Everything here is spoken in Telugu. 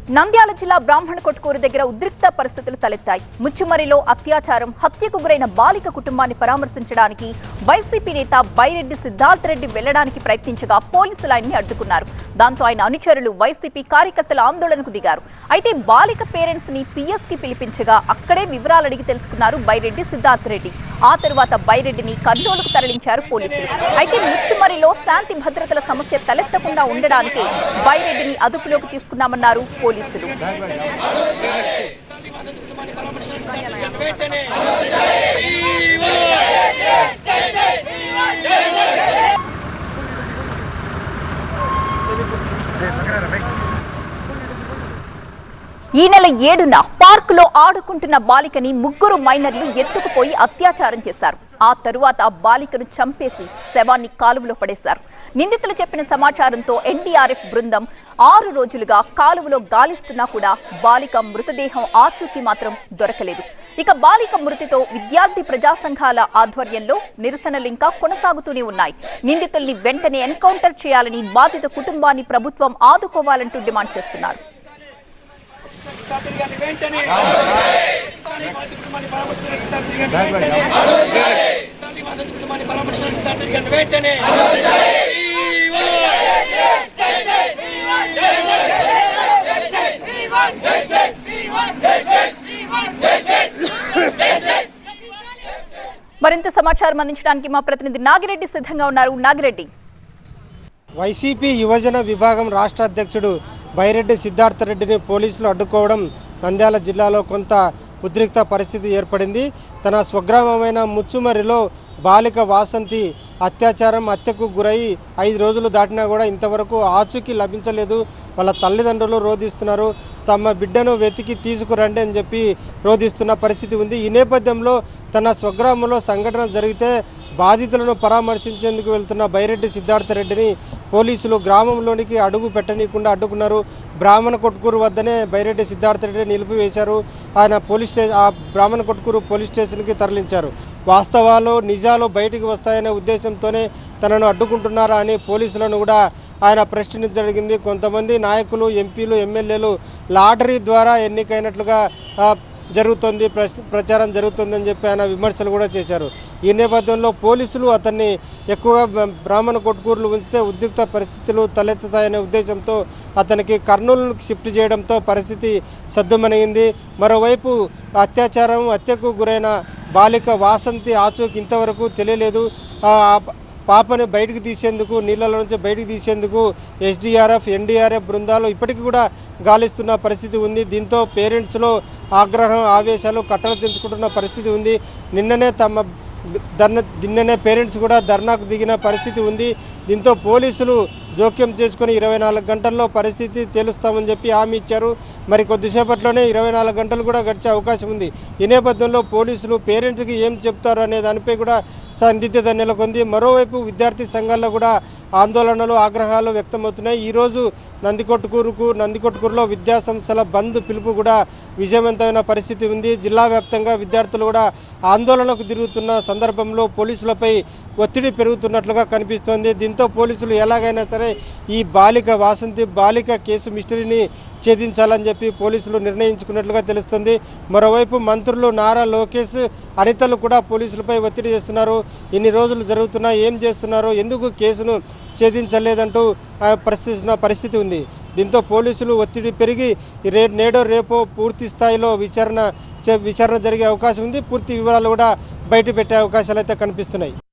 నంద్యాల జిల్లా బ్రాహ్మణ కొట్కూరు దగ్గర ఉద్రిక్త పరిస్థితులు తలెత్తాయి ముచ్చుమరిలో అత్యాచారం హత్యకు గురైన బాలిక కుటుంబాన్ని పరామర్శించడానికి వైసీపీ నేత బైరెడ్డి సిద్ధార్థ్ రెడ్డి వెళ్లడానికి ప్రయత్నించగా పోలీసులు ఆయన్ని అడ్డుకున్నారు దాంతో ఆయన అనుచరులు వైసీపీ కార్యకర్తల ఆందోళనకు దిగారు అయితే బాలిక పేరెంట్స్ ని పిఎస్ కి పిలిపించగా అక్కడే వివరాలు అడిగి తెలుసుకున్నారు బైరెడ్డి సిద్ధార్థ్ రెడ్డి ఆ తరువాత బైరెడ్డిని కర్నూలుకు తరలించారు పోలీసులు అయితే ముచ్చుమరిలో శాంతి భద్రతల సమస్య తలెత్తకుండా ఉండడానికి బైరెడ్డిని అదుపులోకి తీసుకున్నామన్నారు పోలీసులు ఈ నెల ఏడున పార్కులో ఆడుకుంటున్న బాలికని ముగ్గురు మైనర్లు ఎత్తుకుపోయి అత్యాచారం చేశారు ఆ తరువాత బాలికను చంపేసి శవాన్ని కాలువలో పడేశారు నిందితులు చెప్పిన సమాచారంతో ఎన్డీఆర్ఎఫ్ బృందం ఆరు రోజులుగా కాలువలో గాలిస్తున్నా కూడా బాలిక మృతదేహం ఆచూకీ మాత్రం దొరకలేదు ఇక బాలిక మృతితో విద్యార్థి ప్రజా సంఘాల ఆధ్వర్యంలో నిరసనలు ఇంకా కొనసాగుతూనే ఉన్నాయి నిందితుల్ని వెంటనే ఎన్కౌంటర్ చేయాలని బాధిత కుటుంబాన్ని ప్రభుత్వం ఆదుకోవాలంటూ డిమాండ్ చేస్తున్నారు వెంటనే మరింత సమాచారం అందించడానికి మా ప్రతినిధి నాగిరెడ్డి సిద్ధంగా ఉన్నారు నాగిరెడ్డి వైసీపీ యువజన విభాగం రాష్ట్ర అధ్యక్షుడు బైరెడ్డి సిద్ధార్థ రెడ్డిని పోలీసులు అడ్డుకోవడం నంద్యాల జిల్లాలో కొంత ఉద్రిక్త పరిస్థితి ఏర్పడింది తన స్వగ్రామమైన ముచ్చుమరిలో బాలిక వాసంతి అత్యాచారం హత్యకు గురై ఐదు రోజులు దాటినా కూడా ఇంతవరకు ఆచూకీ లభించలేదు వాళ్ళ తల్లిదండ్రులు రోధిస్తున్నారు తమ బిడ్డను వెతికి తీసుకురండి అని చెప్పి రోధిస్తున్న పరిస్థితి ఉంది ఈ నేపథ్యంలో తన స్వగ్రామంలో సంఘటన జరిగితే బాధితులను పరామర్శించేందుకు వెళ్తున్న బైరెడ్డి సిద్ధార్థ రెడ్డిని పోలీసులు గ్రామంలోనికి అడుగు పెట్టనీయకుండా అడ్డుకున్నారు బ్రాహ్మణ కొట్కూరు వద్దనే బైరెడ్డి సిద్ధార్థ రెడ్డి నిలిపివేశారు ఆయన పోలీస్ స్టే ఆ బ్రాహ్మణ కొట్కూరు పోలీస్ స్టేషన్కి తరలించారు వాస్తవాలు నిజాలు బయటికి వస్తాయనే ఉద్దేశంతోనే తనను అడ్డుకుంటున్నారా అని పోలీసులను కూడా ఆయన ప్రశ్నించడం జరిగింది కొంతమంది నాయకులు ఎంపీలు ఎమ్మెల్యేలు లాటరీ ద్వారా ఎన్నికైనట్లుగా ఆ, జరుగుతుంది ప్రచ- ప్రచారం జరుగుతుందని చెప్పి ఆయన విమర్శలు కూడా చేశారు ఈ నేపథ్యంలో పోలీసులు అతన్ని ఎక్కువగా బ- బ్రాహ్మణ కొట్కూరులు ఉంచితే ఉద్రిక్త పరిస్థితులు తలెత్తుతాయనే ఉద్దేశంతో అతనికి కర్నూలుకి షిఫ్ట్ చేయడంతో పరిస్థితి సద్దుమణిగింది మరోవైపు అత్యాచారం హత్యకు గురైన బాలిక వాసంతి ఆచూకి ఇంతవరకు తెలియలేదు ఆ ఆ పాపని బయటికి తీసేందుకు నీళ్ళలో నుంచి బయటికి తీసేందుకు ఎస్డీఆర్ఎఫ్ ఎన్డీఆర్ఎఫ్ బృందాలు ఇప్పటికీ కూడా గాలిస్తున్న పరిస్థితి ఉంది దీంతో పేరెంట్స్లో ఆగ్రహం ఆవేశాలు కట్టలు తెంచుకుంటున్న పరిస్థితి ఉంది నిన్ననే తమ ధర్న నిన్ననే పేరెంట్స్ కూడా ధర్నాకు దిగిన పరిస్థితి ఉంది దీంతో పోలీసులు జోక్యం చేసుకుని ఇరవై నాలుగు గంటల్లో పరిస్థితి తేలుస్తామని చెప్పి హామీ ఇచ్చారు మరి కొద్దిసేపట్లోనే ఇరవై నాలుగు గంటలు కూడా గడిచే అవకాశం ఉంది ఈ నేపథ్యంలో పోలీసులు పేరెంట్స్కి ఏం చెప్తారు అనే దానిపై కూడా సందిగ్ధత నెలకొంది మరోవైపు విద్యార్థి సంఘాల్లో కూడా ఆందోళనలు ఆగ్రహాలు వ్యక్తమవుతున్నాయి ఈరోజు నందికొట్కూరుకు నందికొట్కూరులో విద్యా సంస్థల బంద్ పిలుపు కూడా విజయవంతమైన పరిస్థితి ఉంది జిల్లా వ్యాప్తంగా విద్యార్థులు కూడా ఆందోళనకు తిరుగుతున్న సందర్భంలో పోలీసులపై ఒత్తిడి పెరుగుతున్నట్లుగా కనిపిస్తోంది దీంతో పోలీసులు ఎలాగైనా సరే ఈ బాలిక వాసంతి బాలిక కేసు మిస్టరీని ఛేదించాలని చెప్పి పోలీసులు నిర్ణయించుకున్నట్లుగా తెలుస్తుంది మరోవైపు మంత్రులు నారా లోకేష్ అనితలు కూడా పోలీసులపై ఒత్తిడి చేస్తున్నారు ఇన్ని రోజులు జరుగుతున్నా ఏం చేస్తున్నారో ఎందుకు కేసును ఛేదించలేదంటూ ఆ, ప్రశ్నిస్తున్న పరిస్థితి ఉంది దీంతో పోలీసులు ఒత్తిడి పెరిగి రే నేడో రేపో పూర్తి స్థాయిలో విచారణ చే- విచారణ జరిగే అవకాశం ఉంది పూర్తి వివరాలు కూడా బయట పెట్టే అవకాశాలు అయితే కనిపిస్తున్నాయి